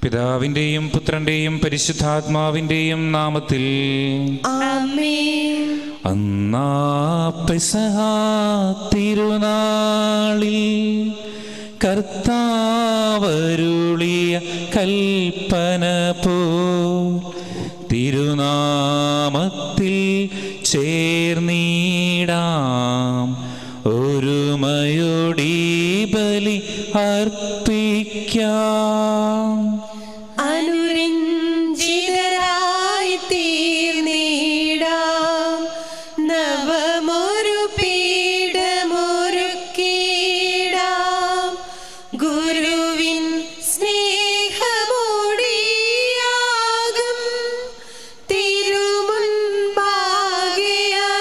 പിതാവിൻ്റെയും പുത്രൻ്റെയും പരിശുദ്ധാത്മാവിൻ്റെയും നാമത്തിൽ ആമേൻ അന്നാ പെസഹ തിരുനാളിൽ കർത്താവരുളിയ കൽപ്പന പോ തിരുനാമത്തിൽ ചേർന്നീടാം ഒരുമയോടി ബലി അർപ്പിക്കാം അനുരഞ്ജിതരായി തീർന്നിടാം നവമൊരു പീഠമൊരുക്കിടാം ഗുരുവിൻ സ്നേഹമോടിയാകും തിരുമുൻപാകെ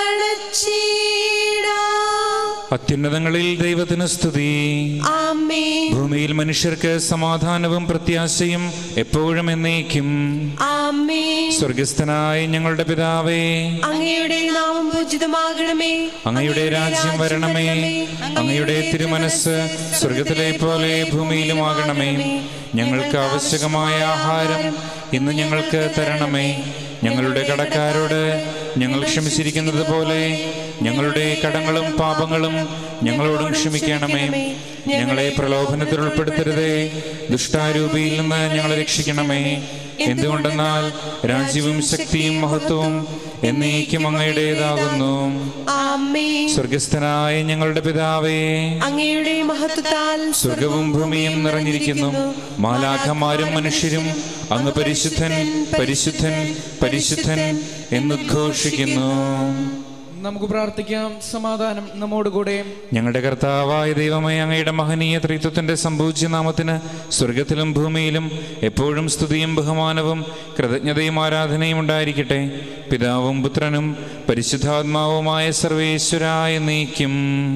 അണച്ചിടാം അത്യുന്നതങ്ങളിൽ ദൈവത്തിന് സ്തുതി ആമേൻ ഭൂമിയിൽ മനുഷ്യർക്ക് സമാധാനവും പ്രത്യാശയും എപ്പോഴും എന്നേക്കും ആമേൻ സ്വർഗസ്ഥനായ ഞങ്ങളുടെ പിതാവേ അങ്ങയുടെ നാമം പൂജിതമാകണമേ അങ്ങയുടെ രാജ്യം വരണമേ അങ്ങയുടെ തിരുമനസ് സ്വർഗത്തിലെ പോലെ ഭൂമിയിലുമാകണമേ ഞങ്ങൾക്ക് ആവശ്യകമായ ആഹാരം ഇന്ന് ഞങ്ങൾക്ക് തരണമേ ഞങ്ങളുടെ കടക്കാരോട് ഞങ്ങൾ ക്ഷമിച്ചിരിക്കുന്നത് പോലെ ഞങ്ങളുടെ കടങ്ങളും പാപങ്ങളും ഞങ്ങളോടും ക്ഷമിക്കണമേ ഞങ്ങളെ പ്രലോഭനത്തിൽ ഉൾപ്പെടുത്തരുതേ ദുഷ്ടാരൂപിയിൽ നിന്ന് ഞങ്ങളെ രക്ഷിക്കണമേ എന്തുകൊണ്ടെന്നാൽ രാജ്യവും ശക്തിയും മഹത്വവും എന്നേക്കും അങ്ങയുടേതാകുന്നു ആമേൻ സ്വർഗസ്ഥനായ ഞങ്ങളുടെ പിതാവേ അങ്ങയുടെ മഹത്വത്താൽ സ്വർഗവും ഭൂമിയും നിറഞ്ഞിരിക്കുന്നു മാലാഖമാരും മനുഷ്യരും അങ്ങ് പരിശുദ്ധൻ പരിശുദ്ധൻ പരിശുദ്ധൻ എന്നുദ്ഘോഷിക്കുന്നു നമുക്ക് പ്രാർത്ഥിക്കാം സമാധാനം നമ്മോടുകൂടെ ഞങ്ങളുടെ കർത്താവായ ദൈവമേ അങ്ങയുടെ മഹനീയ ത്രിത്വത്തിന്റെ സമ്പൂജ്യ നാമത്തിന് സ്വർഗത്തിലും ഭൂമിയിലും എപ്പോഴും സ്തുതിയും ബഹുമാനവും കൃതജ്ഞതയും ആരാധനയും ഉണ്ടായിരിക്കട്ടെ പിതാവും പുത്രനും പരിശുദ്ധാത്മാവുമായ സർവേശ്വരായ നീക്കും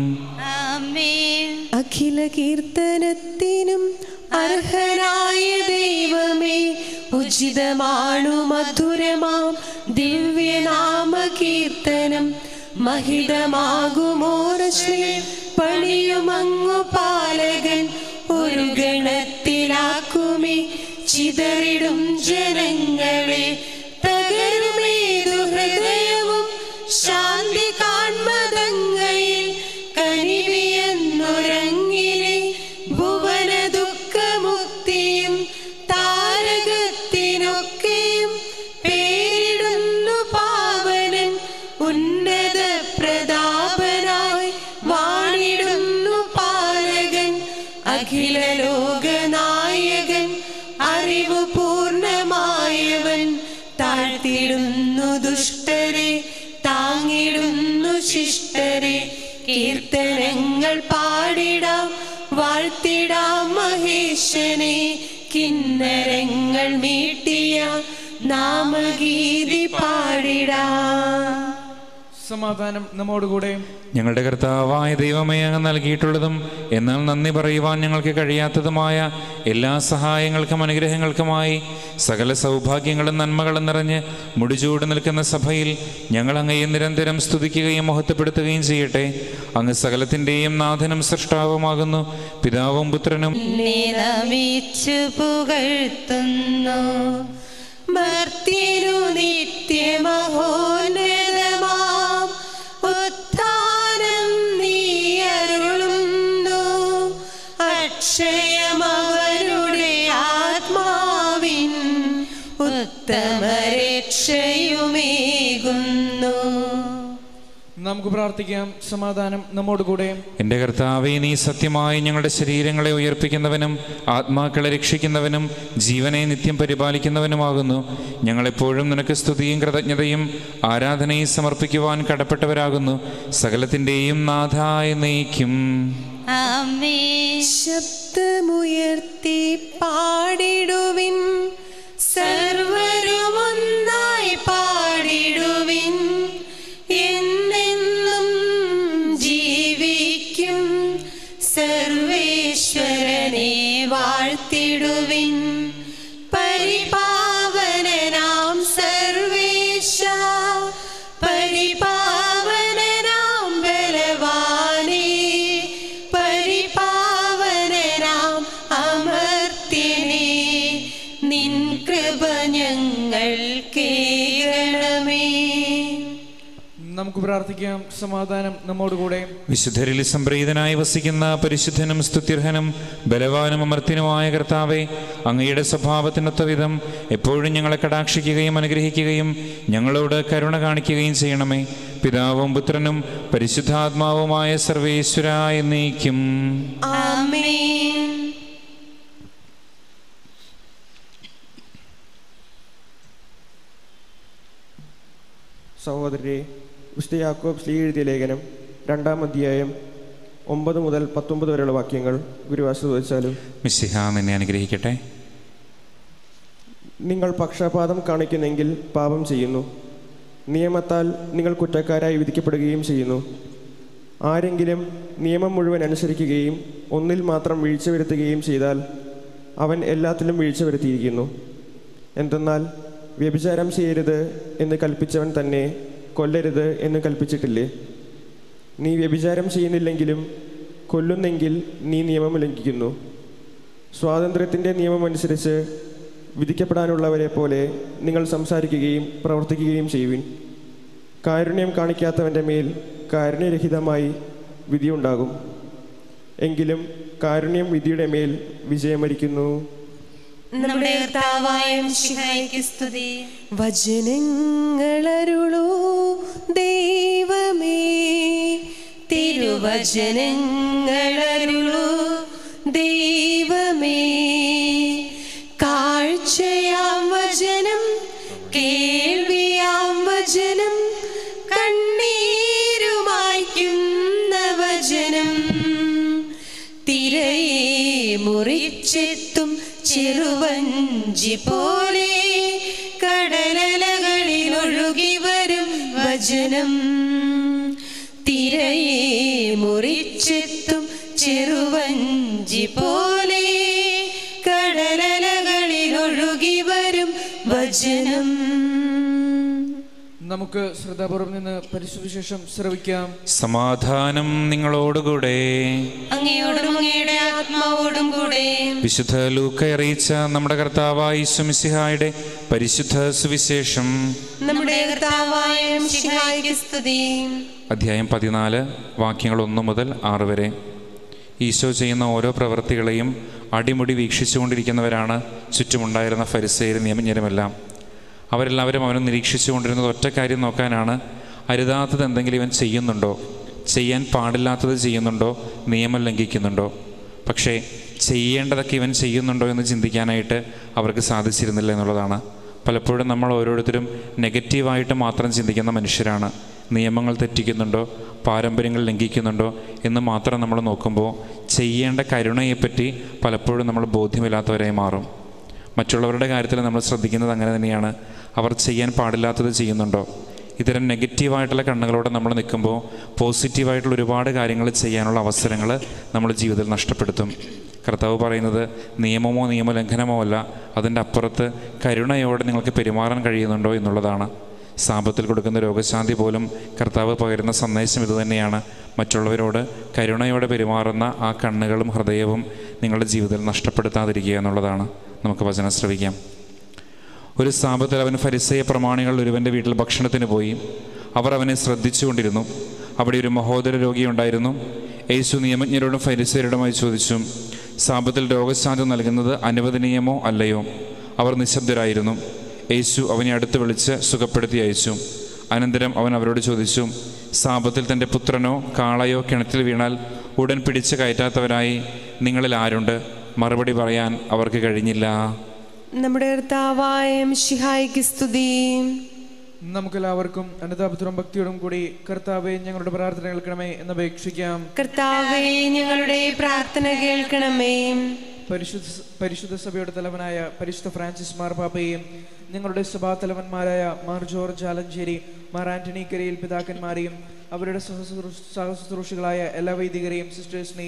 അഖില കീർത്തനത്തിനും അർഹനായ ദൈവമേ ഉചിതമാണു മധുരമാം ദിവ്യനാമ കീർത്തനം മഹിതമാകുമോർശ്രീ പണിയുമങ്ങു പാലകൻ ഒരു ഗണത്തിലാക്കുമേ ചിതറിടും ജനങ്ങളെ തകരുമേതു ഹൃദയവും ശാന്തി കാൺമതങ്ങയിൽ കനിവിയെന്നുറങ്ങിലെ ഭുവന ദുഃഖമുക്തിയും താരകത്തിനൊക്കെയും പേരിടുന്നു പാവനൻ ഉന്നത പ്രതാപനായി വാണിടുന്നു പാലകൻ അഖില ലോകനായകൻ അറിവ് പൂർണ്ണമായവൻ താഴ്ത്തിടുന്നു ദുഷ്ടരെ താങ്ങിടുന്നു ശിഷ്ടരെ കീർത്തനങ്ങൾ പാടിടാം വാഴ്ത്തിടാം മഹേശനെ കിന്നരങ്ങൾ മീട്ടിയ നാമഗീതി പാടിടാം സമാധാനം നമ്മോടുകൂടെ ഞങ്ങളുടെ കർത്താവായ ദൈവമേ അങ്ങ് നൽകിയിട്ടുള്ളതും എന്നാൽ നന്ദി പറയുവാൻ ഞങ്ങൾക്ക് കഴിയാത്തതുമായ എല്ലാ സഹായങ്ങൾക്കും അനുഗ്രഹങ്ങൾക്കുമായി സകല സൗഭാഗ്യങ്ങളും നന്മകളും നിറഞ്ഞ് മുടിചൂട് നിൽക്കുന്ന സഭയിൽ ഞങ്ങൾ അങ്ങയെ നിരന്തരം സ്തുതിക്കുകയും മഹത്വപ്പെടുത്തുകയും ചെയ്യട്ടെ അങ്ങ് സകലത്തിൻ്റെയും നാഥനും സൃഷ്ടാവുമാകുന്നു പിതാവും പുത്രനും നിന്നെ നമിച്ചു പുകഴ്ത്തുന്നു മർത്യനു നിത്യമഹോന്നതമാം ഉത്ഥാനം നീ അരുളുന്നു അക്ഷയമവരുടെ ആത്മാവിൻ ഉത്തമരക്ഷയുമേകുന്നു നമുക്ക് പ്രാർത്ഥിക്കാം സമാധാനം നമ്മോടുകൂടെ എൻ്റെ കർത്താവെ നീ സത്യമായി ഞങ്ങളുടെ ശരീരങ്ങളെ ഉയർപ്പിക്കുന്നവനും ആത്മാക്കളെ രക്ഷിക്കുന്നവനും ജീവനെ നിത്യം പരിപാലിക്കുന്നവനുമാകുന്നു ഞങ്ങളെപ്പോഴും നിനക്ക് സ്തുതിയും കൃതജ്ഞതയും ആരാധനയും സമർപ്പിക്കുവാൻ കടപ്പെട്ടവരാകുന്നു സകലത്തിൻ്റെയും നാഥായ നയിക്കും ശബ്ദമുയർത്തി പാടിടുവിൻ സർവരുമൊന്നായി പാടിടുവിൻ എന്നെന്നും ജീവിക്കും സർവേശ്വരനെ വാഴ്ത്തിടുവിൻ പരിപാവനനാം സർവേശ പരിപാവനനാം ബലവാനേ പരിപാവനനാം അമർത്യനേ നമുക്ക് പ്രാർത്ഥിക്കാം സമാധാനം നമ്മോടുകൂടെ വിശുദ്ധരിൽ സംപ്രീതനായി വസിക്കുന്ന പരിശുദ്ധനും സ്തുത്യർഹനും ബലവാനും അമർത്തിനുമായ കർത്താവെ അങ്ങയുടെ സ്വഭാവത്തിനൊത്ത വിധം എപ്പോഴും ഞങ്ങളെ കടാക്ഷിക്കുകയും അനുഗ്രഹിക്കുകയും ഞങ്ങളോട് കരുണ കാണിക്കുകയും ചെയ്യണമേ പിതാവും പുത്രനും പരിശുദ്ധാത്മാവുമായ സർവേശ്വര എന്നേക്കും ആമേൻ സഹോദരരെ വിശുദ്ധ യാക്കോബ് ശ്ലീ എഴുതിയ ലേഖനം രണ്ടാം അധ്യായം ഒമ്പത് മുതൽ പത്തൊമ്പത് വരെയുള്ള വാക്യങ്ങൾ ഗുരു ആസ്വദിച്ചാലും മിശിഹ നിന്നെ അനുഗ്രഹിക്കട്ടെ നിങ്ങൾ പക്ഷപാതം കാണിക്കുന്നെങ്കിൽ പാപം ചെയ്യുന്നു നിയമത്താൽ നിങ്ങൾ കുറ്റക്കാരായി വിധിക്കപ്പെടുകയും ചെയ്യുന്നു ആരെങ്കിലും നിയമം മുഴുവൻ അനുസരിക്കുകയും ഒന്നിൽ മാത്രം വീഴ്ച വരുത്തുകയും ചെയ്താൽ അവൻ എല്ലാത്തിലും വീഴ്ച വരുത്തിയിരിക്കുന്നു എന്തെന്നാൽ വ്യഭിചാരം ചെയ്യരുത് എന്ന് കൽപ്പിച്ചവൻ തന്നെ കൊല്ലരുത് എന്ന് കൽപ്പിച്ചിട്ടില്ലേ നീ വ്യഭിചാരം ചെയ്യുന്നില്ലെങ്കിലും കൊല്ലുന്നെങ്കിൽ നീ നിയമം ലംഘിക്കുന്നു സ്വാതന്ത്ര്യത്തിൻ്റെ നിയമമനുസരിച്ച് വിധിക്കപ്പെടാനുള്ളവരെ പോലെ നിങ്ങൾ സംസാരിക്കുകയും പ്രവർത്തിക്കുകയും ചെയ്യുവിൻ കാരുണ്യം കാണിക്കാത്തവൻ്റെ മേൽ കാരുണ്യരഹിതമായി വിധിയുണ്ടാകും എങ്കിലും കാരുണ്യം വിധിയുടെ മേൽ വിജയമരിക്കുന്നു നമ്മുടെ കർത്താവായ മിശിഹായ്ക്ക് സ്തുതി വചനങ്ങളരുളൂ ദൈവമേ തിരുവചനങ്ങളരുളൂ ദൈവമേ കാഴ്ചയാം വചനം കേൾവിയാം വചനം കണ്ണീരുമായ്ക്കുന്ന വചനം തിരയെ മുറിച്ചെത്തും ചെറുവഞ്ചി പോലെ കടലലകളിൽ ഒഴുകി വരും വചനം തിരയെ മുറിച്ചെത്തും ചെറുവഞ്ചി പോലെ കടലലകളിൽ ഒഴുകി വരും വചനം നമുക്ക് ശ്രദ്ധാപൂർവം നിന്ന് പരിശുവിശേഷം ശ്രവിക്കാം സമാധാനം നിങ്ങളോടുകൂടെ അങ്ങയോടും അങ്ങയുടെ ആത്മാവോടും കൂടെ വിശുദ്ധ ലൂക്ക അറിയിച്ച നമ്മുടെ കർത്താവായ ഈശ്വമിസിഹായുടെ പരിശുദ്ധ സുവിശേഷം നമ്മുടെ കർത്താവായ മിശിഹായ്ക്ക് സ്തുതി അധ്യായം പതിനാല് വാക്യങ്ങൾ ഒന്ന് മുതൽ ആറ് വരെ ഈശോ ചെയ്യുന്ന ഓരോ പ്രവൃത്തികളെയും അടിമുടി വീക്ഷിച്ചുകൊണ്ടിരിക്കുന്നവരാണ് ചുറ്റുമുണ്ടായിരുന്ന ഫരിസേരും നിയമജ്ഞരുമെല്ലാം അവരെല്ലാവരും അവനെ നിരീക്ഷിച്ചുകൊണ്ടിരുന്നത് ഒറ്റ കാര്യം നോക്കാനാണ് അരുതാത്തത് എന്തെങ്കിലും ഇവൻ ചെയ്യുന്നുണ്ടോ ചെയ്യാൻ പാടില്ലാത്തത് ചെയ്യുന്നുണ്ടോ നിയമം ലംഘിക്കുന്നുണ്ടോ പക്ഷേ ചെയ്യേണ്ടതൊക്കെ ഇവൻ ചെയ്യുന്നുണ്ടോ എന്ന് ചിന്തിക്കാനായിട്ട് അവർക്ക് സാധിച്ചിരുന്നില്ല എന്നുള്ളതാണ് പലപ്പോഴും നമ്മൾ ഓരോരുത്തരും നെഗറ്റീവായിട്ട് മാത്രം ചിന്തിക്കുന്ന മനുഷ്യരാണ് നിയമങ്ങൾ തെറ്റിക്കുന്നുണ്ടോ പാരമ്പര്യങ്ങൾ ലംഘിക്കുന്നുണ്ടോ എന്ന് മാത്രം നമ്മൾ നോക്കുമ്പോൾ ചെയ്യേണ്ട കരുണയെപ്പറ്റി പലപ്പോഴും നമ്മൾ ബോധ്യമില്ലാത്തവരായി മാറും മറ്റുള്ളവരുടെ കാര്യത്തിൽ നമ്മൾ ശ്രദ്ധിക്കുന്നത് അങ്ങനെ തന്നെയാണ് അവർ ചെയ്യാൻ പാടില്ലാത്തത് ചെയ്യുന്നുണ്ടോ ഇത്തരം നെഗറ്റീവായിട്ടുള്ള കണ്ണുകളോടെ നമ്മൾ നിൽക്കുമ്പോൾ പോസിറ്റീവായിട്ടുള്ള ഒരുപാട് കാര്യങ്ങൾ ചെയ്യാനുള്ള അവസരങ്ങൾ നമ്മുടെ ജീവിതത്തിൽ നഷ്ടപ്പെടുത്തും കർത്താവ് പറയുന്നത് നിയമമോ നിയമലംഘനമോ അല്ല അതിൻ്റെ അപ്പുറത്ത് കരുണയോടെ നിങ്ങൾക്ക് പെരുമാറാൻ കഴിയുന്നുണ്ടോ എന്നുള്ളതാണ് സാപത്തിൽ കൊടുക്കുന്ന രോഗശാന്തി പോലും കർത്താവ് പകരുന്ന സന്ദേശം ഇതുതന്നെയാണ് മറ്റുള്ളവരോട് കരുണയോടെ പെരുമാറുന്ന ആ കണ്ണുകളും ഹൃദയവും നിങ്ങളുടെ ജീവിതത്തിൽ നഷ്ടപ്പെടുത്താതിരിക്കുക എന്നുള്ളതാണ് നമുക്ക് വചനം ശ്രവിക്കാം ഒരു സാപത്തിൽ അവൻ ഫരിസയ പ്രമാണികൾ ഒരുവൻ്റെ വീട്ടിൽ ഭക്ഷണത്തിന് പോയി അവർ അവനെ ശ്രദ്ധിച്ചുകൊണ്ടിരുന്നു അവിടെ ഒരു മഹോദര രോഗിയുണ്ടായിരുന്നു യേശു നിയമജ്ഞരോടും ഫരിസയരോടുമായി ചോദിച്ചു സാപത്തിൽ രോഗശാന്തി നൽകുന്നത് അനുവദനീയമോ അല്ലയോ അവർ നിശബ്ദരായിരുന്നു യേശു അവനെ അടുത്ത് വിളിച്ച് സുഖപ്പെടുത്തി അയച്ചു അനന്തരം അവൻ അവരോട് ചോദിച്ചു സാപത്തിൽ തൻ്റെ പുത്രനോ കാളയോ കിണറ്റിൽ വീണാൽ ഉടൻ പിടിച്ച് കയറ്റാത്തവരായി നിങ്ങളിൽ ആരുണ്ട് മറുപടി പറയാൻ അവർക്ക് കഴിഞ്ഞില്ല നമ്മുടെ കർത്താവായ മിശിഹായ്ക്ക് സ്തുതി നമുക്കെല്ലാവർക്കും അനുതാപത്തോടും ഭക്തിയോടും കൂടി കർത്താവെ ഞങ്ങളുടെ പ്രാർത്ഥന കേൾക്കണമേ എന്നപേക്ഷിക്കാം കർത്താവേ ഞങ്ങളുടെ പ്രാർത്ഥന കേൾക്കണമേ പരിശുദ്ധ പരിശുദ്ധ സഭയുടെ തലവനായ പരിശുദ്ധ ഫ്രാൻസിസ് മാർപാപ്പയെയും ഞങ്ങളുടെ സഭാതലവന്മാരായ മാർ ജോർജ് ആലഞ്ചേരി മാർ ആന്റണി കരിയിൽ പിതാക്കന്മാരെയും അവരുടെ സഹശുശ്രൂ- സഹശുശ്രൂഷികളായ എല്ലാ വൈദികരെയും സിസ്റ്റേഴ്സിനെയും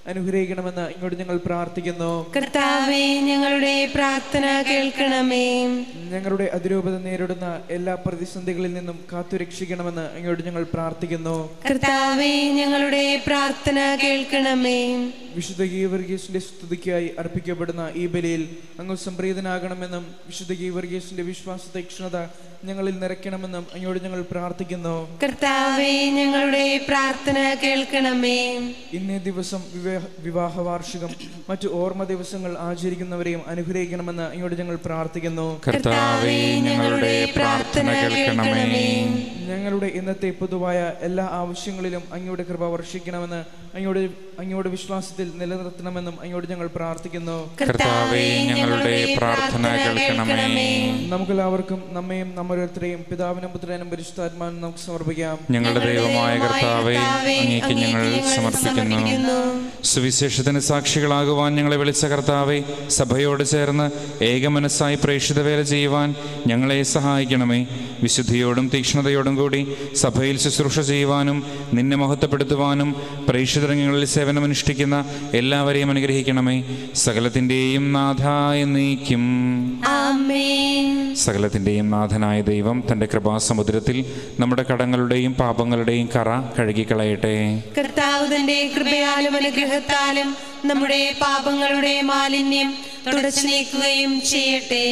അനുഗ്രഹിക്കണമെന്ന് ഇങ്ങോട്ട് ഞങ്ങൾ പ്രാർത്ഥിക്കുന്നു കർത്താവെ ഞങ്ങളുടെ പ്രാർത്ഥന കേൾക്കണമേ ഞങ്ങളുടെ അതിരൂപത നേരിടുന്ന എല്ലാ പ്രതിസന്ധികളിൽ നിന്നും കാത്തുരക്ഷിക്കണമെന്ന് ഇങ്ങോട്ട് ഞങ്ങൾ പ്രാർത്ഥിക്കുന്നു കർത്താവെ ഞങ്ങളുടെ പ്രാർത്ഥന കേൾക്കണമേ വിശുദ്ധ ഗീവർഗീസിന്റെ സ്തുതിക്കായി അർപ്പിക്കപ്പെടുന്ന ഈ ബലിയിൽ അങ്ങ് സംപ്രീതനാകണമെന്നും വിശുദ്ധ ഗീവർഗീസിന്റെ വിശ്വാസ തീക്ഷ്ണത ഞങ്ങളിൽ നിറയ്ക്കണമെന്നും അങ്ങോട്ട് ഞങ്ങൾ പ്രാർത്ഥിക്കുന്നു കർത്താവെ ഞങ്ങളുടെ പ്രാർത്ഥന കേൾക്കണമേ ഇന്നേ ദിവസം വിവാഹ വിവാഹ വാർഷികം മറ്റു ഓർമ്മ ദിവസങ്ങൾ ആചരിക്കുന്നവരെയും അനുഗ്രഹിക്കണമെന്ന് അങ്ങോട്ട് ഞങ്ങൾ പ്രാർത്ഥിക്കുന്നു കർത്താവേ ഞങ്ങളുടെ പ്രാർത്ഥന കേൾക്കണമേ ഞങ്ങളുടെ ഇന്നത്തെ പൊതുവായ എല്ലാ ആവശ്യങ്ങളിലും അങ്ങയുടെ കൃപ വർഷിക്കണമെന്ന് അങ്ങോട് അങ്ങോട് വിശ്വാസത്തിൽ നിലനിർത്തണമെന്നും അങ്ങോട്ട് ഞങ്ങൾ പ്രാർത്ഥിക്കുന്നു കർത്താവേ ഞങ്ങളുടെ പ്രാർത്ഥന കേൾക്കണമേ നമുക്കെല്ലാവർക്കും നമ്മയും നമ്മോരോരുത്തരെയും പിതാവിനും പുത്രനും പരിശുദ്ധാത്മാവിനും നമുക്ക് സമർപ്പിക്കാം ഞങ്ങളുടെ ദൈവമായ കർത്താവേ അങ്ങേക്ക് ഞങ്ങൾ സമർപ്പിക്കുന്നു സുവിശേഷത്തിന് സാക്ഷികളാകുവാൻ ഞങ്ങളെ വിളിച്ച കർത്താവെ സഭയോട് ചേർന്ന് ഏകമനസ്സായി പ്രേക്ഷിത വേല ചെയ്യുവാൻ ഞങ്ങളെ സഹായിക്കണമേ വിശുദ്ധിയോടും തീക്ഷ്ണതയോടും കൂടി സഭയിൽ ശുശ്രൂഷ ചെയ്യുവാനും നിന്നെ മഹത്വപ്പെടുത്തുവാനും പ്രേക്ഷിതരംഗങ്ങളിൽ സേവനമനുഷ്ഠിക്കുന്ന എല്ലാവരെയും അനുഗ്രഹിക്കണമേ സകലത്തിൻ്റെയും നാഥായ നീക്കും ആമേൻ സകലത്തിൻ്റെയും നാഥനായ ദൈവം തൻ്റെ കൃപാസമുദ്രത്തിൽ നമ്മുടെ കടങ്ങളുടെയും പാപങ്ങളുടെയും കറ കഴുകിക്കളയട്ടെ കർത്താവ് തന്റെ കൃപയാലും അനുഗ്രഹത്താലും നമ്മുടെ പാപങ്ങളുടെ മാലിന്യം തുടച്ചു നീക്കുകയും ചെയ്യട്ടെ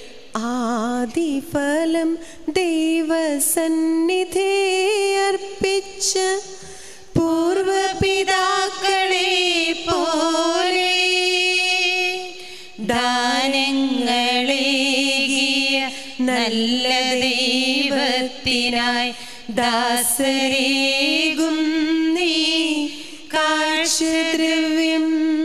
ആദിഫലം ദൈവസന്നിധി അർപ്പിച്ച് പൂർവപിതാക്കളെ പോലെ ദാനങ്ങളേകിയ നല്ല ദൈവത്തിനായി ദാസരേകും നീ കാഴ്ചദ്രവ്യം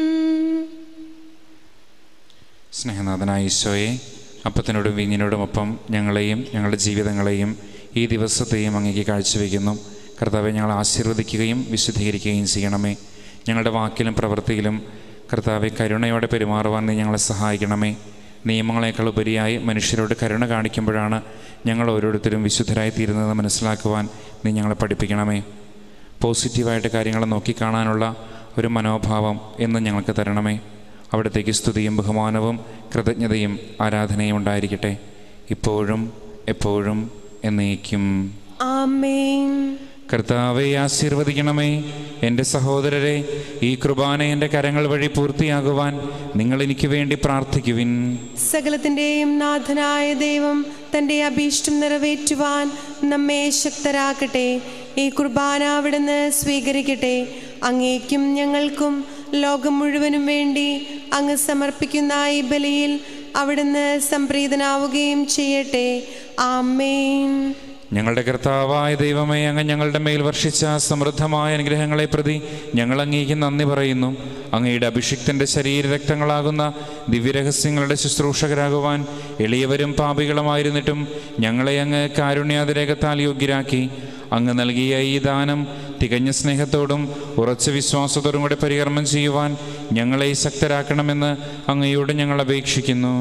സ്നേഹനാഥനായ ഈശോയെ അപ്പത്തിനോടും വീഞ്ഞിനോടുമൊപ്പം ഞങ്ങളെയും ഞങ്ങളുടെ ജീവിതങ്ങളെയും ഈ ദിവസത്തെയും അങ്ങേക്ക് കാഴ്ചവെക്കുന്നു കർത്താവെ ഞങ്ങൾ ആശീർവദിക്കുകയും വിശുദ്ധീകരിക്കുകയും ചെയ്യണമേ ഞങ്ങളുടെ വാക്കിലും പ്രവൃത്തിയിലും കർത്താവെ കരുണയോടെ പെരുമാറുവാൻ നീ ഞങ്ങളെ സഹായിക്കണമേ നിയമങ്ങളെക്കാൾ ഉപരിയായി മനുഷ്യരോട് കരുണ കാണിക്കുമ്പോഴാണ് ഞങ്ങൾ ഓരോരുത്തരും വിശുദ്ധരായി തീരുന്നത് മനസ്സിലാക്കുവാൻ നീ ഞങ്ങളെ പഠിപ്പിക്കണമേ പോസിറ്റീവായിട്ട് കാര്യങ്ങൾ നോക്കിക്കാണാനുള്ള ഒരു മനോഭാവം എന്നും ഞങ്ങൾക്ക് തരണമേ അവിടത്തേക്ക് സ്തുതിയും ബഹുമാനവും കൃതജ്ഞതയും ആരാധനയും ഉണ്ടായിരിക്കട്ടെ ഇപ്പോഴും എപ്പോഴും എന്നേക്കും ആമേൻ കർത്താവെ ആശീർവദിക്കണമേ എൻ്റെ സഹോദരരെ ഈ കുർബാന എൻ്റെ കരങ്ങൾ വഴി പൂർത്തിയാകുവാൻ നിങ്ങൾ എനിക്ക് വേണ്ടി പ്രാർത്ഥിക്കുവിൻ സകലത്തിന്റെയും നാഥനായ ദൈവം തന്റെ അഭീഷ്ടം നിറവേറ്റുവാൻ നമ്മെ ശക്തരാക്കട്ടെ ഈ കുർബാന അവിടുന്ന് സ്വീകരിക്കട്ടെ അങ്ങേക്കും ഞങ്ങൾക്കും ലോകം മുഴുവനും വേണ്ടി അങ്ങ് സമർപ്പിക്കുന്ന ഈ ബലിയിൽ അവിടുന്ന് സംപ്രീതനാവുകയും ചെയ്യട്ടെ ആമേൻ ഞങ്ങളുടെ കർത്താവായ ദൈവമേ അങ്ങ് ഞങ്ങളുടെ മേൽ വർഷിച്ച സമൃദ്ധമായ അനുഗ്രഹങ്ങളെ പ്രതി ഞങ്ങൾ അങ്ങേക്ക് നന്ദി പറയുന്നു അങ്ങയുടെ അഭിഷിക്തന്റെ ശരീരരക്തങ്ങളാകുന്ന ദിവ്യരഹസ്യങ്ങളുടെ ശുശ്രൂഷകരാകുവാൻ എളിയവരും പാപികളുമായിരുന്നിട്ടും ഞങ്ങളെ അങ്ങ് കാരുണ്യാതിരേകത്താൽ യോഗ്യരാക്കി അങ്ങ് നൽകിയ ഈ ദാനം തികഞ്ഞ സ്നേഹത്തോടും ഉറച്ച വിശ്വാസത്തോടും കൂടെ പരികർമ്മം ചെയ്യുവാൻ ഞങ്ങളെ ശക്തരാക്കണമെന്ന് അങ്ങയോട് ഞങ്ങൾ അപേക്ഷിക്കുന്നു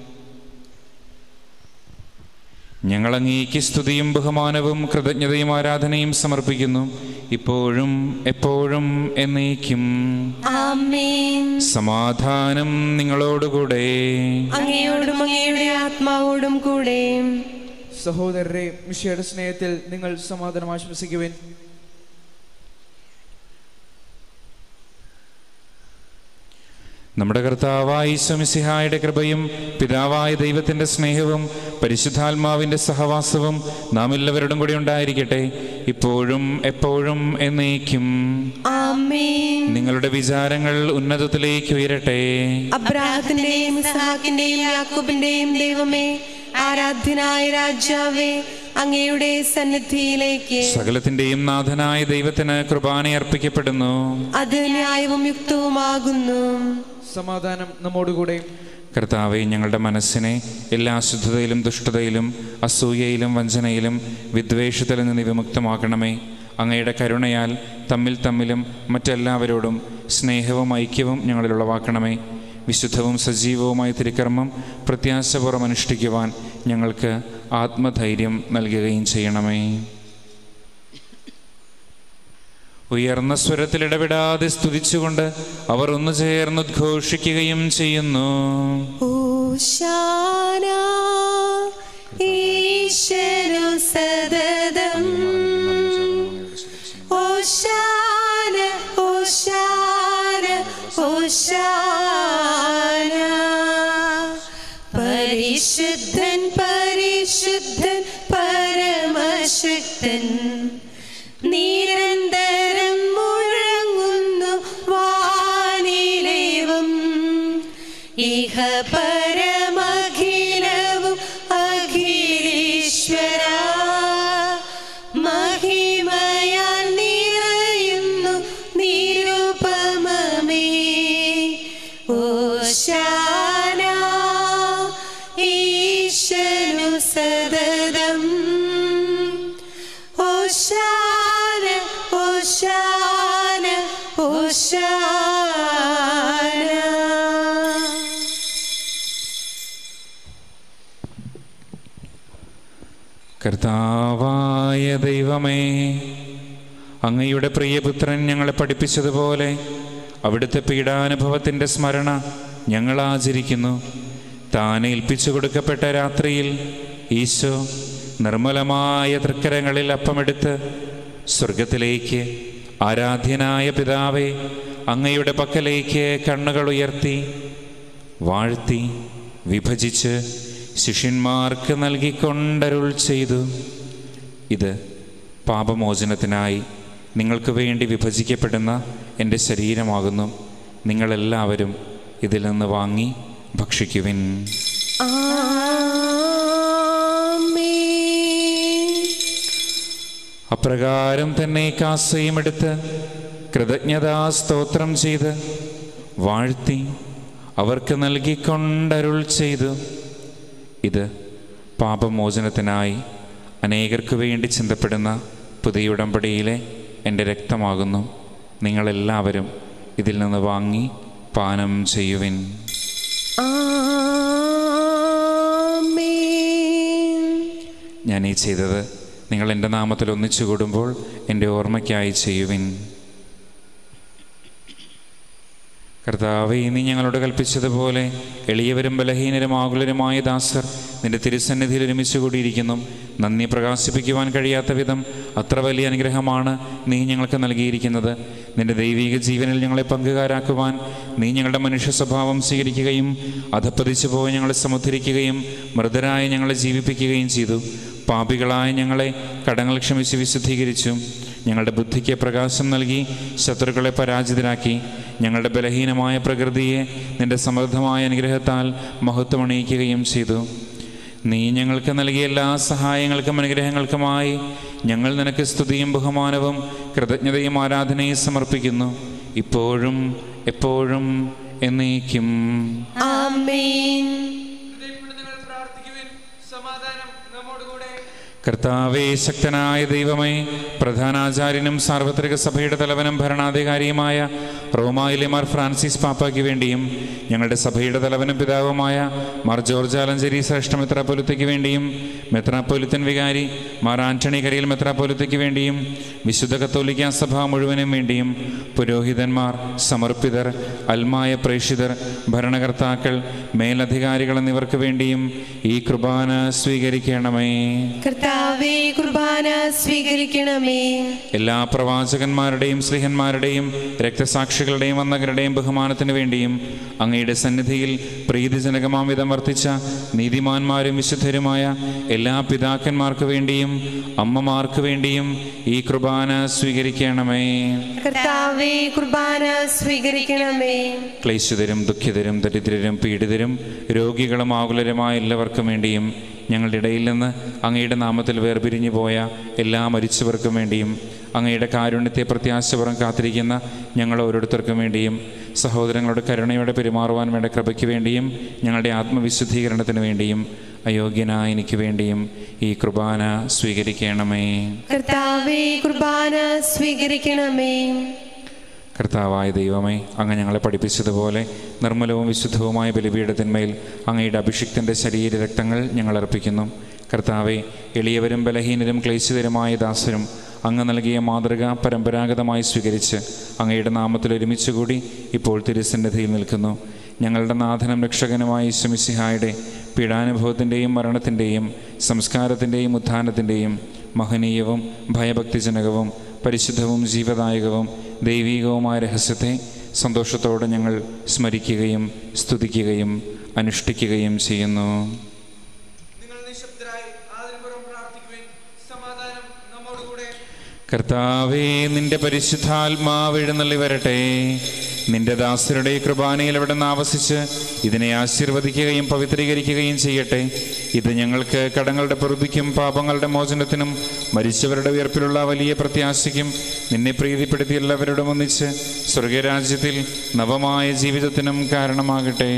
ഞങ്ങൾ അങ്ങേക്ക് സ്തുതിയും ബഹുമാനവും കൃതജ്ഞതയും ആരാധനയും സമർപ്പിക്കുന്നു ഇപ്പോഴും എപ്പോഴും എന്നേക്കും ആമേൻ സമാധാനം നിങ്ങളോടുകൂടെ അങ്ങയോടും അങ്ങയുടെ ആത്മാവോടും കൂടെ സഹോദരരെ മിഷയുടെ സ്നേഹത്തിൽ നിങ്ങൾ സമാധാനം ആശംസിക്കുവിൻ നമ്മുടെ കർത്താവായ ഈശ്വമിസിഹായുടെ കൃപയും പിതാവായ ദൈവത്തിൻ്റെ സ്നേഹവും പരിശുദ്ധാത്മാവിൻ്റെ സഹവാസവും നാം എല്ലാവരോടും കൂടി ഉണ്ടായിരിക്കട്ടെ ഇപ്പോഴും എപ്പോഴും എന്നേക്കും ആമേൻ നിങ്ങളുടെ വിചാരങ്ങൾ ഉന്നതത്തിലേക്ക് ഉയരട്ടെ അബ്രാഹത്തിന്റെയും ഇസ്ഹാക്കിന്റെയും യാക്കോബിന്റെയും ദൈവമേ ആരാധ്യനായ രാജാവേ അങ്ങയുടെ സന്നിധിയിലേക്ക് സകലത്തിൻ്റെയും നാഥനായ ദൈവത്തിന് കുർബാന അർപ്പിക്കപ്പെടുന്നു അത് ന്യായവും യുക്തവുമാകുന്നു സമാധാനം നമ്മോടുകൂടെ കർത്താവെ ഞങ്ങളുടെ മനസ്സിനെ എല്ലാ അശുദ്ധതയിലും ദുഷ്ടതയിലും അസൂയയിലും വഞ്ചനയിലും വിദ്വേഷത്തിൽ നിന്ന് വിമുക്തമാക്കണമേ അങ്ങയുടെ കരുണയാൽ തമ്മിൽ തമ്മിലും മറ്റെല്ലാവരോടും സ്നേഹവും ഐക്യവും ഞങ്ങളിൽ ഉളവാക്കണമേ വിശുദ്ധവും സജീവവുമായ തിരുക്കർമ്മം പ്രത്യാശപൂർവ്വം അനുഷ്ഠിക്കുവാൻ ഞങ്ങൾക്ക് ആത്മധൈര്യം നൽകുകയും ചെയ്യണമേ ഉയർന്ന സ്വരത്തിൽ ഇടപെടാതെ സ്തുതിച്ചുകൊണ്ട് അവർ ഒന്നു ചേർന്ന് ഉദ്ഘോഷിക്കുകയും ചെയ്യുന്നു ഓശാന ഈശ്വരു സദതം ഓശാന ഓശാന ഓശാന പരിശുദ്ധൻ പരിശുദ്ധൻ പരമശക്തൻ നിരന്തരം മുഴങ്ങുന്നു വാനിലേവം ഇഹ പരമഖിലവും അഖിലേശ്വര മഹിമയാൽ നിറയുന്നു നിരുപമമേ ഓശാന ഈശനു സദതം ഓശാന ഓശാന ഓശാന കർത്താവായ ദൈവമേ അങ്ങയുടെ പ്രിയപുത്രൻ ഞങ്ങളെ പഠിപ്പിച്ചതുപോലെ അവിടുത്തെ പീഡാനുഭവത്തിൻ്റെ സ്മരണ ഞങ്ങൾ ആചരിക്കുന്നു താൻ ഏൽപ്പിച്ചു കൊടുക്കപ്പെട്ട രാത്രിയിൽ ഈശോ നിർമ്മലമായ തൃക്കരങ്ങളിൽ അപ്പമെടുത്ത് സ്വർഗത്തിലേക്ക് ആരാധ്യനായ പിതാവെ അങ്ങയുടെ പക്കലേക്ക് കണ്ണുകൾ ഉയർത്തി വാഴ്ത്തി വിഭജിച്ച് ശിഷ്യന്മാർക്ക് നൽകിക്കൊണ്ടരുൾ ചെയ്തു ഇത് പാപമോചനത്തിനായി നിങ്ങൾക്ക് വേണ്ടി വിഭജിക്കപ്പെടുന്ന എൻ്റെ ശരീരമാകുന്നു നിങ്ങളെല്ലാവരും ഇതിൽ നിന്ന് വാങ്ങി ഭക്ഷിക്കുവിൻ ആമേൻ അപ്രകാരം തന്നെ കാസയും എടുത്ത് കൃതജ്ഞതാ സ്തോത്രം ചെയ്ത് വാഴ്ത്തി അവർക്ക് നൽകിക്കൊണ്ടരുൾ ചെയ്തു ഇത് പാപമോചനത്തിനായി അനേകർക്ക് വേണ്ടി ചിന്തപ്പെടുന്ന പുതിയ ഉടമ്പടിയിലെ എൻ്റെ രക്തമാകുന്നു നിങ്ങളെല്ലാവരും ഇതിൽ നിന്ന് വാങ്ങി പാനം ചെയ്യുവിൻ ആമേൻ ഞാൻ ഈ ചെയ്തത് നിങ്ങൾ എൻ്റെ നാമത്തിൽ ഒന്നിച്ചു കൂടുമ്പോൾ എൻ്റെ ഓർമ്മയ്ക്കായി ചെയ്യുവിൻ കർത്താവെ നീ ഞങ്ങളോട് കൽപ്പിച്ചതുപോലെ എളിയവരും ബലഹീനരും ആകുലരുമായ ദാസർ നിന്റെ തിരുസന്നിധിയിൽ ഒരുമിച്ച് കൂടിയിരിക്കുന്നു നന്ദി പ്രകാശിപ്പിക്കുവാൻ കഴിയാത്ത വിധം അത്ര വലിയ അനുഗ്രഹമാണ് നീ ഞങ്ങൾക്ക് നൽകിയിരിക്കുന്നത് നിന്റെ ദൈവിക ജീവനിൽ ഞങ്ങളെ പങ്കുകാരാക്കുവാൻ നീ ഞങ്ങളുടെ മനുഷ്യ സ്വഭാവം സ്വീകരിക്കുകയും അധപ്പതിച്ചു പോയി ഞങ്ങളെ സമുദ്ധരിക്കുകയും മൃതരായി ഞങ്ങളെ ജീവിപ്പിക്കുകയും ചെയ്തു പാപികളായ ഞങ്ങളെ കടങ്ങൾ ക്ഷമിച്ച് വിശുദ്ധീകരിച്ചു ഞങ്ങളുടെ ബുദ്ധിക്ക് പ്രകാശം നൽകി ശത്രുക്കളെ പരാജിതരാക്കി ഞങ്ങളുടെ ബലഹീനമായ പ്രകൃതിയെ നിന്റെ സമൃദ്ധമായ അനുഗ്രഹത്താൽ മഹത്വമണിയിക്കുകയും ചെയ്തു നീ ഞങ്ങൾക്ക് നൽകിയ എല്ലാ സഹായങ്ങൾക്കും അനുഗ്രഹങ്ങൾക്കുമായി ഞങ്ങൾ നിനക്ക് സ്തുതിയും ബഹുമാനവും കൃതജ്ഞതയും ആരാധനയും സമർപ്പിക്കുന്നു ഇപ്പോഴും എപ്പോഴും എന്നേക്കും ആമേൻ സമാധാനം നമ്മോടുകൂടെ കർത്താവേ ശക്തനായ ദൈവമേ പ്രധാനാചാര്യനും സാർവത്രിക സഭയുടെ തലവനും ഭരണാധികാരിയുമായ റോമായിലെ മാർ ഫ്രാൻസിസ് പാപ്പായ്ക്ക് വേണ്ടിയും ഞങ്ങളുടെ സഭയുടെ തലവനും പിതാവുമായ മാർ ജോർജ് ആലഞ്ചേരി ശ്രേഷ്ഠ മെത്രാപ്പൊലിത്തയ്ക്ക് വേണ്ടിയും മെത്രാപ്പൊലിത്തൻ വികാരി മാർ ആന്റണി കരിയിൽ മെത്രാപ്പൊലിത്തയ്ക്ക് വേണ്ടിയും വിശുദ്ധ കത്തോലിക്ക സഭ മുഴുവനും വേണ്ടിയും പുരോഹിതന്മാർ സമർപ്പിതർ അൽമായ പ്രേക്ഷിതർ ഭരണകർത്താക്കൾ മേലധികാരികൾ എന്നിവർക്ക് വേണ്ടിയും ഈ കുർബാന സ്വീകരിക്കണമേ കർത്താവേ കുർബാന സ്വീകരിക്കണമേ എല്ലാ പ്രവാചകന്മാരുടെയും സ്ലിഹന്മാരുടെയും രക്തസാക്ഷികളുടെയും വന്നകരുടെയും ബഹുമാനത്തിന് വേണ്ടിയും അങ്ങയുടെ സന്നിധിയിൽ പ്രീതിജനകമാം വിധം വർത്തിച്ച നീതിമാന്മാരും വിശുദ്ധരുമായ എല്ലാ പിതാക്കന്മാർക്ക് വേണ്ടിയും അമ്മമാർക്ക് വേണ്ടിയും ഈ കുർബാന സ്വീകരിക്കണമേ കർത്താവേ കുർബാന സ്വീകരിക്കണമേ ക്ലേശിതരും ദുഃഖിതരും ദരിദ്രരും പീഡിതരും രോഗികളും ആകുലരുമായ എല്ലാവർക്കും വേണ്ടിയും ഞങ്ങളുടെ ഇടയിൽ നിന്ന് അങ്ങയുടെ നാമത്തിൽ വേർപിരിഞ്ഞു പോയ എല്ലാ മരിച്ചവർക്കും വേണ്ടിയും അങ്ങയുടെ കാരുണ്യത്തെ പ്രത്യാശപുറം കാത്തിരിക്കുന്ന ഞങ്ങൾ ഓരോരുത്തർക്കും വേണ്ടിയും സഹോദരങ്ങളുടെ കരുണയോടെ പെരുമാറുവാൻ വേണ്ട കൃപയ്ക്ക് വേണ്ടിയും ഞങ്ങളുടെ ആത്മവിശുദ്ധീകരണത്തിന് വേണ്ടിയും അയോഗ്യനായ എനിക്ക് വേണ്ടിയും ഈ കുർബാന സ്വീകരിക്കണമേ കർത്താവേ കുർബാന സ്വീകരിക്കണമേ കർത്താവായ ദൈവമേ അങ്ങ് ഞങ്ങളെ പഠിപ്പിച്ചതുപോലെ നിർമ്മലവും വിശുദ്ധവുമായ ബലിപീഠത്തിന്മേൽ അങ്ങയുടെ അഭിഷിക്തൻ്റെ ശരീര രക്തങ്ങൾ ഞങ്ങൾ അർപ്പിക്കുന്നു കർത്താവെ എളിയവരും ബലഹീനരും ക്ലേശിതരുമായ ദാസരും അങ്ങ് നൽകിയ മാതൃക പരമ്പരാഗതമായി സ്വീകരിച്ച് അങ്ങയുടെ നാമത്തിൽ ഒരുമിച്ചുകൂടി ഇപ്പോൾ തിരുസന്നിധിയിൽ നിൽക്കുന്നു ഞങ്ങളുടെ നാഥനും രക്ഷകനുമായ ഈശ്വമിസിഹായുടെ പീഡാനുഭവത്തിൻ്റെയും മരണത്തിൻ്റെയും സംസ്കാരത്തിൻ്റെയും ഉത്ഥാനത്തിൻ്റെയും മഹനീയവും ഭയഭക്തിജനകവും പരിശുദ്ധവും ജീവദായകവും ദൈവീകവുമായ രഹസ്യത്തെ സന്തോഷത്തോടെ ഞങ്ങൾ സ്മരിക്കുകയും സ്തുതിക്കുകയും അനുഷ്ഠിക്കുകയും ചെയ്യുന്നു നിങ്ങൾ നിശബ്ദരായി ആദരപുറം പ്രാർത്ഥിക്കുവാൻ സമാധാനം നമ്മോടുകൂടെ കർത്താവേ നിന്റെ പരിശുദ്ധാത്മാവ് എഴുന്നള്ളി വരട്ടെ നിന്റെ ദാസരുടെ കൃപാനയിൽ അവിടെ നിന്ന് ആവസിച്ച് ഇതിനെ ആശീർവദിക്കുകയും പവിത്രീകരിക്കുകയും ചെയ്യട്ടെ ഇത് ഞങ്ങൾക്ക് കടങ്ങളുടെ പൊറുതിക്കും പാപങ്ങളുടെ മോചനത്തിനും മരിച്ചവരുടെ ഉയർപ്പിലുള്ള വലിയ പ്രത്യാശയ്ക്കും നിന്നെ പ്രീതിപ്പെടുത്തി എല്ലാവരോടും ഒന്നിച്ച് സ്വർഗരാജ്യത്തിൽ നവമായ ജീവിതത്തിനും കാരണമാകട്ടെ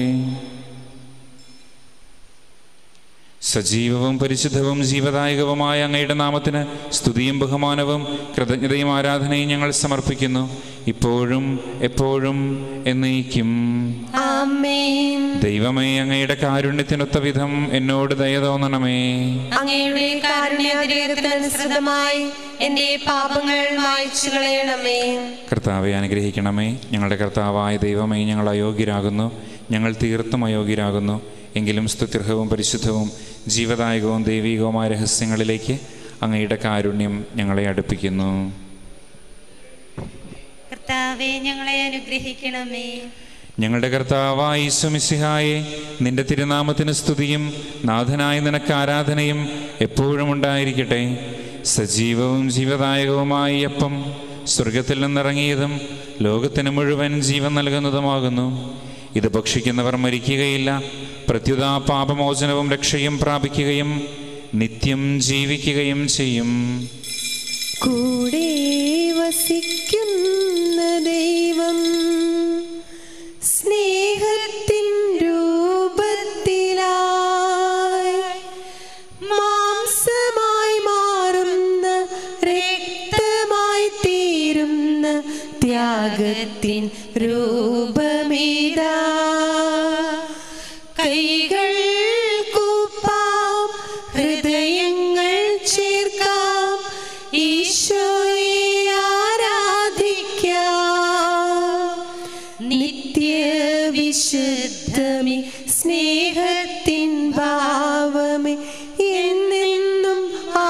സജീവവും പരിശുദ്ധവും ജീവദായകവുമായ അങ്ങയുടെ നാമത്തിന് സ്തുതിയും ബഹുമാനവും കൃതജ്ഞതയും ആരാധനയും ഞങ്ങൾ സമർപ്പിക്കുന്നു ഇപ്പോഴും എപ്പോഴും എന്നേക്കും ആമേൻ ദൈവമേ അങ്ങയുടെ കാരുണ്യത്തിനൊത്ത വിധം എന്നോട് ദയ തോന്നണമേ അങ്ങയുടെ കാരുണ്യാതിരേകത്തിനനുസൃതമായി എന്റെ പാപങ്ങൾ മായ്ച്ചു കളയണമേ കർത്താവെ അനുഗ്രഹിക്കണമേ ഞങ്ങളുടെ കർത്താവായ ദൈവമേ ഞങ്ങൾ അയോഗ്യരാകുന്നു ഞങ്ങൾ തീർത്തും അയോഗ്യരാകുന്നു എങ്കിലും സ്തുത്യർഹവും പരിശുദ്ധവും ജീവദായകവും ദൈവികവുമായ രഹസ്യങ്ങളിലേക്ക് അങ്ങയുടെ കാരുണ്യം ഞങ്ങളെ അടുപ്പിക്കുന്നു കർത്താവെ ഞങ്ങളെ അനുഗ്രഹിക്കണമേ ഞങ്ങളുടെ കർത്താവായ ഈശ്വമിസിഹായെ നിന്റെ തിരുനാമത്തിന് സ്തുതിയും നാഥനായ നിനക്ക് ആരാധനയും എപ്പോഴും ഉണ്ടായിരിക്കട്ടെ സജീവവും ജീവദായകവുമായ ഈ അപ്പം സ്വർഗത്തിൽ നിന്നിറങ്ങിയതും ലോകത്തിന് മുഴുവൻ ജീവൻ നൽകുന്നതുമാകുന്നു ഇത് ഭക്ഷിക്കുന്നവർ മരിക്കുകയില്ല പ്രത്യുത പാപമോചനവും രക്ഷയും പ്രാപിക്കുകയും നിത്യം ജീവിക്കുകയും ചെയ്യും കൂടെ വസിക്കുന്ന ദൈവം സ്നേഹത്തിൻ രൂപത്തിലായി മാംസമായി മാറുന്ന രക്തമായി തീരുന്ന ത്യാഗത്തിൻ രൂപമേതാ കൈകൾ കൂപ്പാം ഹൃദയങ്ങൾ ചേർക്കാം ഈശോയെ ആരാധിക്കാം നിത്യവിശുദ്ധമേ സ്നേഹത്തിൻ ഭാവമേ എന്നെന്നും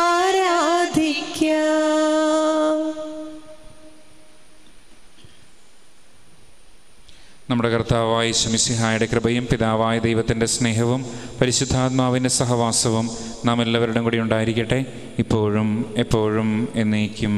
ആരാധിക്കാം നമ്മുടെ കർത്താവായ ശമിസിഹായുടെ കൃപയും പിതാവായ ദൈവത്തിൻ്റെ സ്നേഹവും പരിശുദ്ധാത്മാവിൻ്റെ സഹവാസവും നാം എല്ലാവരുടെയും കൂടി ഉണ്ടായിരിക്കട്ടെ ഇപ്പോഴും എപ്പോഴും എന്നേക്കും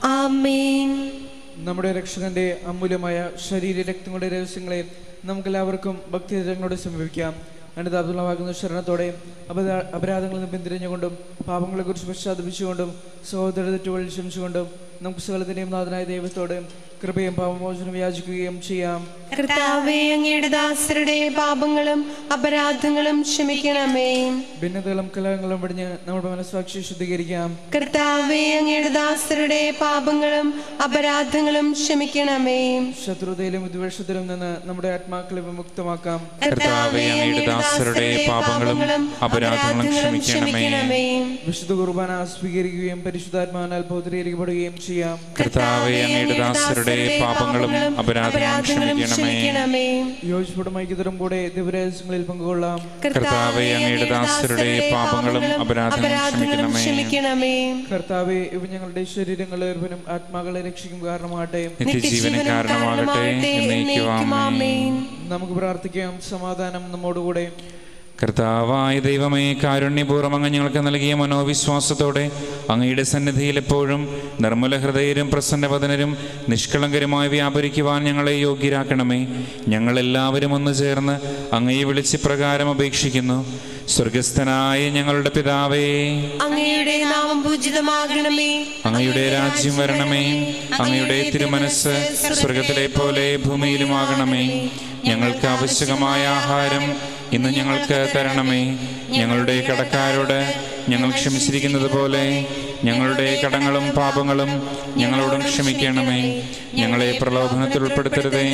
ആമേൻ നമ്മുടെ രക്ഷകന്റെ അമൂല്യമായ ശരീര രക്തങ്ങളുടെ രഹസ്യങ്ങളെ നമുക്കെല്ലാവർക്കും ഭക്തിരങ്ങളോട് സമീപിക്കാം അനുതാപുലമാകുന്ന ശരണത്തോടെ അപരാ അപരാധങ്ങളിൽ നിന്ന് പിന്തിരിഞ്ഞുകൊണ്ടും പാപങ്ങളെക്കുറിച്ച് പശ്ചാത്തപിച്ചുകൊണ്ടും സഹോദര തെറ്റുകളിൽ ക്ഷമിച്ചുകൊണ്ടും നമുക്ക് സകലത്തിൻ്റെയും നാഥനായ ദൈവത്തോട് കൃപയും പാപമോചനം യാചിക്കുകയും ചെയ്യാം കർത്താവേ അങ്ങയുടെ ദാസരുടെ പാപങ്ങളും അപരാധങ്ങളും ക്ഷമിക്കണമേ ഭിന്നതകളും കലഹങ്ങളും വെടിഞ്ഞ് നമ്മുടെ മനസ്സാക്ഷി ശുദ്ധീകരിക്കാം കർത്താവേ അങ്ങയുടെ ദാസരുടെ പാപങ്ങളും അപരാധങ്ങളും ക്ഷമിക്കണമേ ശത്രുതയിലും വിദ്വേഷത്തിലും നിന്ന് നമ്മുടെ ആത്മാക്കളെ വിമുക്തമാക്കാം കർത്താവേ അങ്ങയുടെ ദാസരുടെ പാപങ്ങളും അപരാധങ്ങളും ക്ഷമിക്കണമേ വിശുദ്ധ കുർബാന സ്വീകരിക്കുകയും പരിശുദ്ധാത്മാവിനാൽ പൗത്രീകരിക്കപ്പെടുകയും ചെയ്യാം കർത്താവേ അങ്ങയുടെ ദാസരുടെ പാപങ്ങളും അപരാധങ്ങളും ക്ഷമിക്കണമേ യോജിപ്പോടും ഐക്യതരും കൂടെ ദിവരഹസ്യങ്ങളിൽ പങ്കുകൊള്ളാം കർത്താവേ അങ്ങയുടെ ദാസരുടെ പാപങ്ങളും അപരാധങ്ങളും ക്ഷമിക്കണമേ കർത്താവെ ഇവ ഞങ്ങളുടെ ശരീരങ്ങളെ ഏർപ്പനും ആത്മാക്കളെ രക്ഷിക്കും കാരണമാകട്ടെ നിത്യജീവന് കാരണമാകട്ടെ എന്നേക്കും ആമേൻ നമുക്ക് പ്രാർത്ഥിക്കാം സമാധാനം നമ്മോടുകൂടെ കർത്താവായ ദൈവമേ കാരുണ്യപൂർവ്വം അങ്ങ് ഞങ്ങൾക്ക് നൽകിയ മനോവിശ്വാസത്തോടെ അങ്ങയുടെ സന്നിധിയിൽ എപ്പോഴും നിർമ്മല ഹൃദയരും പ്രസന്നവദനരും നിഷ്കളങ്കരുമായി വ്യാപരിക്കുവാൻ ഞങ്ങളെ യോഗ്യരാക്കണമേ ഞങ്ങളെല്ലാവരും ഒന്ന് ചേർന്ന് അങ്ങയെ വിളിച്ച് പ്രകാരം അപേക്ഷിക്കുന്നു സ്വർഗസ്ഥനായ ഞങ്ങളുടെ പിതാവേ അങ്ങയുടെ നാമം പൂജിതമാകണമേ അങ്ങയുടെ രാജ്യം വരണമേ അങ്ങയുടെ തിരുമനസ് സ്വർഗത്തിലെ പോലെ ഭൂമിയിലുമാകണമേ ഞങ്ങൾക്ക് ആവശ്യകമായ ആഹാരം ഇന്ന് ഞങ്ങൾക്ക് തരണമേ ഞങ്ങളുടെ കടക്കാരോട് ഞങ്ങൾ ക്ഷമിച്ചിരിക്കുന്നത് പോലെ ഞങ്ങളുടെ കടങ്ങളും പാപങ്ങളും ഞങ്ങളോടും ക്ഷമിക്കണമേ ഞങ്ങളെ പ്രലോഭനത്തിൽ ഉൾപ്പെടുത്തരുതേ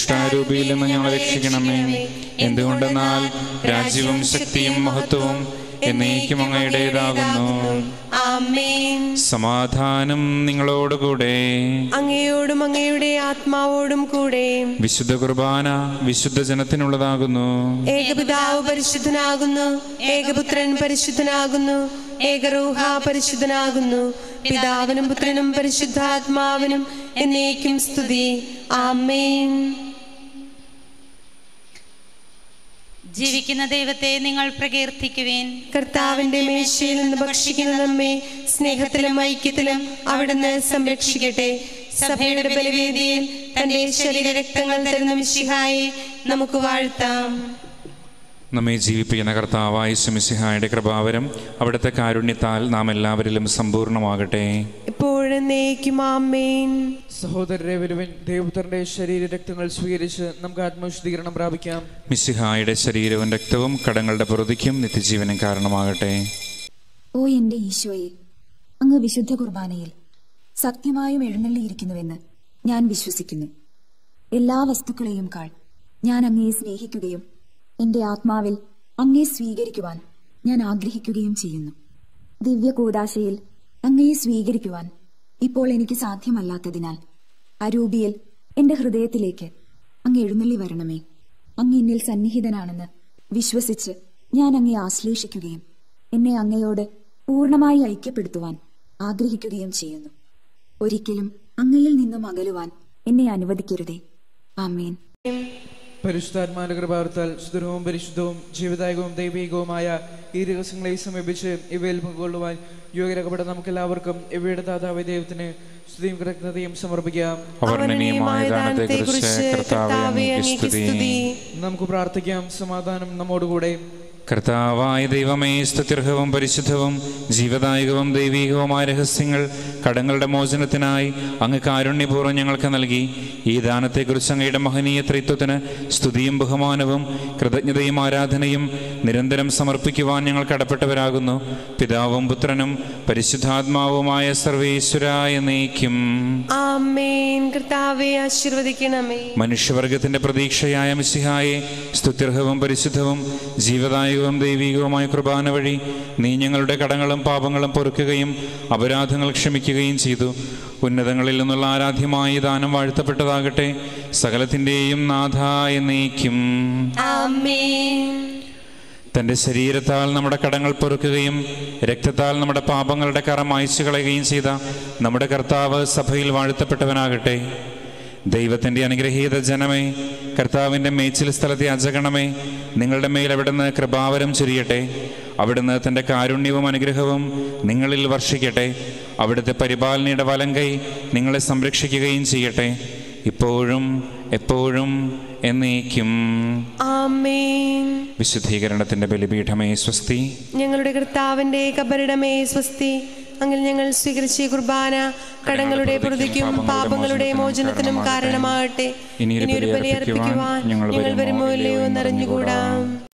ദുഷ്ടാരൂപിയിൽ നിന്ന് ഞങ്ങളെ രക്ഷിക്കണമേ എന്തുകൊണ്ടെന്നാൽ രാജ്യവും ശക്തിയും മഹത്വവും എന്നേക്കും അങ്ങയുടേതാകുന്നു ആമേൻ സമാധാനം നിങ്ങളോടുകൂടെ അങ്ങയോടും അങ്ങയുടെ ആത്മാവോടും കൂടെ വിശുദ്ധ കുർബാന വിശുദ്ധ ജനത്തിനുള്ളതാകുന്നു ഏകപിതാവ് പരിശുദ്ധനാകുന്നു ഏകപുത്രൻ പരിശുദ്ധനാകുന്നു ഏകറൂഹ പരിശുദ്ധനാകുന്നു പിതാവിനും പുത്രനും പരിശുദ്ധാത്മാവിനും എന്നേക്കും സ്തുതി ആമേൻ ജീവിക്കുന്ന ദൈവത്തെ നിങ്ങൾ പ്രകീർത്തിക്കുവേൻ കർത്താവിന്റെ മേശയിൽ നിന്ന് ഭക്ഷിക്കുന്ന നമ്മെ സ്നേഹത്തിലും ഐക്യത്തിലും അവിടുന്ന് സംരക്ഷിക്കട്ടെ സഭയുടെ ബലിവേദിയിൽ തന്റെ ശരീര രക്തങ്ങൾ തരുന്ന മിശിഹായെ നമുക്ക് വാഴ്ത്താം നമ്മെ ജീവിപ്പിക്കുന്ന കർത്താവായ സുമിസിഹായുടെ കൃപാവരം അവിടുത്തെ കാരുണ്യത്താൽ നാം എല്ലാവരിലും സമ്പൂർണ്ണമാകട്ടെ ഇപ്പോഴും നേക്കും ആമേൻ സഹോദരരെ വരുവൻ ദൈവപുത്രന്റെ ശരീര രക്തങ്ങൾ സ്വീകരിച്ച് നമുക്ക് ആത്മവിശുദ്ധീകരണം പ്രാപിക്കാം മിസിഹായുടെ ശരീരവും രക്തവും കടങ്ങളുടെ പൊറുതിക്കും നിത്യജീവനും കാരണമാകട്ടെ ഓ എന്റെ ഈശോയെ അങ്ങ് വിശുദ്ധ കുർബാനയിൽ സത്യമായും എഴുന്നള്ളിയിരിക്കുന്നുവെന്ന് ഞാൻ വിശ്വസിക്കുന്നു എല്ലാ വസ്തുക്കളെയും കാൾ ഞാൻ അങ്ങയെ സ്നേഹിക്കുകയും എന്റെ ആത്മാവിൽ അങ്ങയെ സ്വീകരിക്കുവാൻ ഞാൻ ആഗ്രഹിക്കുകയും ചെയ്യുന്നു ദിവ്യ കൂദാശയിൽ അങ്ങയെ സ്വീകരിക്കുവാൻ ഇപ്പോൾ എനിക്ക് സാധ്യമല്ലാത്തതിനാൽ അരൂപിയിൽ എന്റെ ഹൃദയത്തിലേക്ക് അങ്ങ് എഴുന്നള്ളി വരണമേ അങ്ങ് എന്നിൽ സന്നിഹിതനാണെന്ന് വിശ്വസിച്ച് ഞാൻ അങ്ങയെ ആശ്ലേഷിക്കുകയും എന്നെ അങ്ങയോട് പൂർണ്ണമായി ഐക്യപ്പെടുത്തുവാൻ ആഗ്രഹിക്കുകയും ചെയ്യുന്നു ഒരിക്കലും അങ്ങയിൽ നിന്നും അകലുവാൻ എന്നെ അനുവദിക്കരുതേ ആമേൻ പരിശുദ്ധാത്മാന്റെ കൃപാർത്താൽ സുദൃഢവും പരിശുദ്ധവും ജീവദായകവും ദൈവികവുമായ ഈ രഹസ്യങ്ങളെ സമീപിച്ച് ഇവയിൽ പങ്കുകൊള്ളുവാൻ യോഗ്യരാക്കപ്പെട്ട നമുക്ക് എല്ലാവർക്കും ഇവയുടെ ദാതാവ് ദൈവത്തിന് സ്തുതിയും കൃതജ്ഞതയും സമർപ്പിക്കാം അവർണ്ണനീയമായ ദാനത്തെക്കുറിച്ച് കർത്താവെ അങ്ങേക്ക് സ്തുതി നമുക്ക് പ്രാർത്ഥിക്കാം സമാധാനം നമ്മോടുകൂടെ കർത്താവായ ദൈവമേ സ്തുത്യർഹവും പരിശുദ്ധവും ജീവദായകവും ദൈവീകവുമായ രഹസ്യങ്ങൾ കടങ്ങളുടെ മോചനത്തിനായി അങ്ങ് കാരുണ്യപൂർവ്വം ഞങ്ങൾക്ക് നൽകി ഈ ദാനത്തെക്കുറിച്ച് അങ്ങയുടെ മഹനീയ ത്രിത്വത്തിന് സ്തുതിയും ബഹുമാനവും കൃതജ്ഞതയും ആരാധനയും നിരന്തരം സമർപ്പിക്കുവാൻ ഞങ്ങൾ കടപ്പെട്ടവരാകുന്നു പിതാവും പുത്രനും പരിശുദ്ധാത്മാവുമായ സർവേശ്വരായ നീക്കും ആമേൻ കർത്താവെ ആശീർവദിക്കണമേ മനുഷ്യവർഗത്തിന്റെ പ്രതീക്ഷയായ മിശിഹായെ സ്തുത്യർഹവും പരിശുദ്ധവും ജീവദായകവും ദൈവികവുമായ കുർബാന വഴി നീ ഞങ്ങളുടെ കടങ്ങളും പാപങ്ങളും പൊറുക്കുകയും അപരാധങ്ങൾ ക്ഷമിക്കുകയും ചെയ്തു ഉന്നതങ്ങളിൽ നിന്നുള്ള ആരാധ്യമായ ഈ ദാനം വാഴ്ത്തപ്പെട്ടതാകട്ടെ സകലത്തിൻ്റെയും നാഥായ നീക്കും ആമേൻ തന്റെ ശരീരത്താൽ നമ്മുടെ കടങ്ങൾ പൊറുക്കുകയും രക്തത്താൽ നമ്മുടെ പാപങ്ങളുടെ കറ മായ്ച്ചു കളയുകയും ചെയ്ത നമ്മുടെ കർത്താവ് സഭയിൽ വാഴ്ത്തപ്പെട്ടവനാകട്ടെ ദൈവത്തിൻ്റെ അനുഗ്രഹീത ജനമേ കർത്താവിൻ്റെ മേച്ചിൽ സ്ഥലത്തെ അജഗണമേ നിങ്ങളുടെ മേൽ അവിടുന്ന് കൃപാവരം ചൊരിയട്ടെ അവിടുന്ന് തൻ്റെ കാരുണ്യവും അനുഗ്രഹവും നിങ്ങളിൽ വർഷിക്കട്ടെ അവിടുത്തെ പരിപാലനയുടെ വലങ്കൈ നിങ്ങളെ സംരക്ഷിക്കുകയും ചെയ്യട്ടെ ഇപ്പോഴും എപ്പോഴും എന്നേക്കും ആമേൻ വിശുദ്ധീകരണത്തിന്റെ ബലിപീഠമേ സ്വസ്തി ഞങ്ങളുടെ കർത്താവിന്റെ കബറിടമേ സ്വസ്തി അങ്ങനെ ഞങ്ങൾ സ്വീകരിച്ച ഈ കുർബാന കടങ്ങളുടെ പ്രതിക്കും പാപങ്ങളുടെ മോചനത്തിനും കാരണമാകട്ടെ ഇനിയൊരു ഇനിയൊരു ബലി ബലി അർപ്പിക്കുവാൻ അർപ്പിക്കുവാൻ ഞങ്ങൾ ഞങ്ങൾ വരുമോ വരുമോ ഇല്ലയോ എന്നറിഞ്ഞുകൂടാം